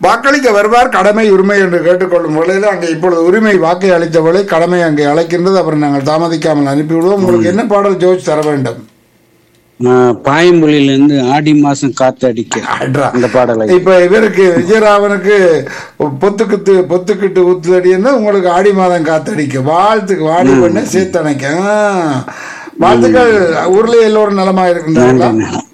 வாக்களிக்க வருவார் கடமை உரிமை என்று கேட்டுக்கொள்ளும் வேளையில் அங்கே இப்பொழுது உரிமை வாக்கை அளித்த வேளை கடமை அங்கே அழைக்கின்றது அப்புறம் நாங்கள் தாமதிக்காமல் அனுப்பிவிடுவோம் உங்களுக்கு என்ன பாடல் ஜோர்ஜ் தர வேண்டும் ஆஹ் பாயம்புலியிலிருந்து ஆடி மாசம் காத்து அடிக்க அட்ரா. அந்த பாடலை இப்ப இவருக்கு விஜயராவனுக்கு பொத்துக்குத்து பொத்துக்கிட்டு ஊத்துதடின்னா உங்களுக்கு ஆடி மாதம் காத்தடிக்க வாழ்த்துக்கு வாடி பண்ண சேர்த்தணைக்க வாழ்த்துக்கள் ஊர்ல எல்லோரும் நலமா இருக்கின்றார்களா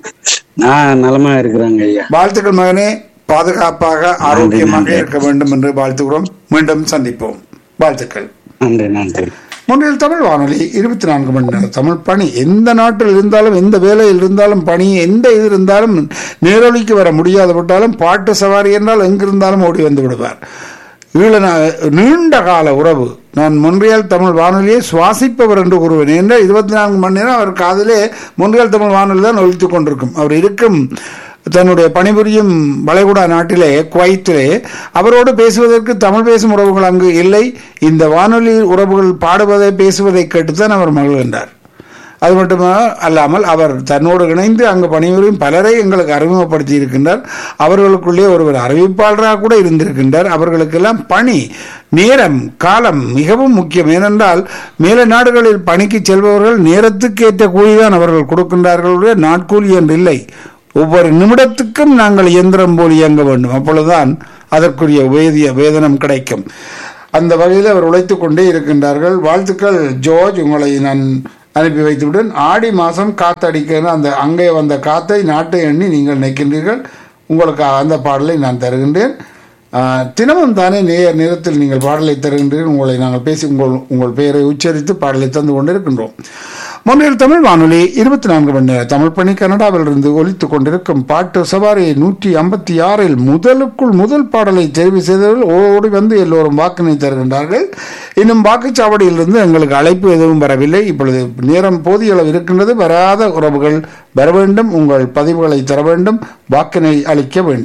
நான் நலமா இருக்கிறாங்க ஐயா வாழ்த்துக்கள் மகனே பாதுகாப்பாக ஆரோக்கியமாக இருக்க வேண்டும் என்று வாழ்த்துகிறோம் மீண்டும் சந்திப்போம் வாழ்த்துக்கள் நன்றி நன்றி முன்னில் தமிழ் வானொலி இருபத்தி நான்கு மணி நேரம் தமிழ் பணி எந்த நாட்டில் இருந்தாலும் எந்த வேலையில் இருந்தாலும் பணி எந்த இது இருந்தாலும் நேரொலிக்கு வர முடியாது விட்டாலும் பாட்டு சவாரி என்றால் எங்கிருந்தாலும் ஓடி வந்து விடுவார் ஈழ நா- நீண்ட கால உறவு நான் மொன்றியல் தமிழ் வானொலியை சுவாசிப்பவர் என்று கூறுவேன் என்றால் இருபத்தி நான்கு மணி நேரம் அவர் காதிலே மொன்றியல் தமிழ் வானொலி தான் ஒழித்துக் கொண்டிருக்கும் அவர் இருக்கும் தன்னுடைய பணிபுரியும் வளைகுடா நாட்டிலே குவைத்திலே அவரோடு பேசுவதற்கு தமிழ் பேசும் உறவுகள் அங்கு இல்லை இந்த வானொலி உறவுகள் பாடுவதை பேசுவதை கேட்டுத்தான் அவர் மகிழ்கின்றார் அது மட்டுமா அல்லாமல் அவர் தன்னோடு இணைந்து அங்கு பணிபுரியும் பலரை எங்களுக்கு அறிமுகப்படுத்தி இருக்கின்றார் அவர்களுக்குள்ளே ஒருவர் அறிவிப்பாளராக கூட இருந்திருக்கின்றார் அவர்களுக்கெல்லாம் பணி நேரம் காலம் மிகவும் முக்கியம் ஏனென்றால் மேல நாடுகளில் பணிக்கு செல்பவர்கள் நேரத்துக்கு ஏற்ற கூலிதான் அவர்கள் கொடுக்கின்றார்கள் ஒழிய நாட்கூலி என்று இல்லை ஒவ்வொரு நிமிடத்துக்கும் நாங்கள் இயந்திரம் போல் இயங்க வேண்டும் அப்பொழுதுதான் அதற்குரிய வேதிய வேதனம் கிடைக்கும் அந்த வகையில் அவர் உழைத்துக் கொண்டே இருக்கின்றார்கள் வாழ்த்துக்கள் ஜோர்ஜ் உங்களை நான் அனுப்பி வைத்துவிட்டேன் ஆடி மாதம் காத்தடிக்கிற அந்த அங்கே வந்த காத்தை நாட்டை எண்ணி நீங்கள் நிற்கின்றீர்கள் உங்களுக்கு அந்த பாடலை நான் தருகின்றேன் ஆஹ், தினமும் தானே நேர் நேரத்தில் நீங்கள் பாடலை தருகின்றீர்கள் உங்களை நாங்கள் பேசி உங்கள் உங்கள் பெயரை உச்சரித்து பாடலை தந்து கொண்டிருக்கின்றோம் முன்னில் தமிழ் வானொலி இருபத்தி நான்கு மணி நேர தமிழ் பணி கனடாவிலிருந்து ஒலித்துக் கொண்டிருக்கும் பாட்டு சவாரி நூற்றி ஐம்பத்தி ஆறில் முதலுக்குள் முதல் பாடலை தெரிவு செய்தவர்கள் ஓடி வந்து எல்லோரும் வாக்கினை தருகின்றார்கள் இன்னும் வாக்குச்சாவடியிலிருந்து எங்களுக்கு அழைப்பு எதுவும் வரவில்லை இப்பொழுது நேரம் போதிய அளவு இருக்கின்றது வராத உறவுகள் வர வேண்டும் உங்கள் பதிவுகளை தர வேண்டும் வாக்கினை அளிக்க வேண்டும்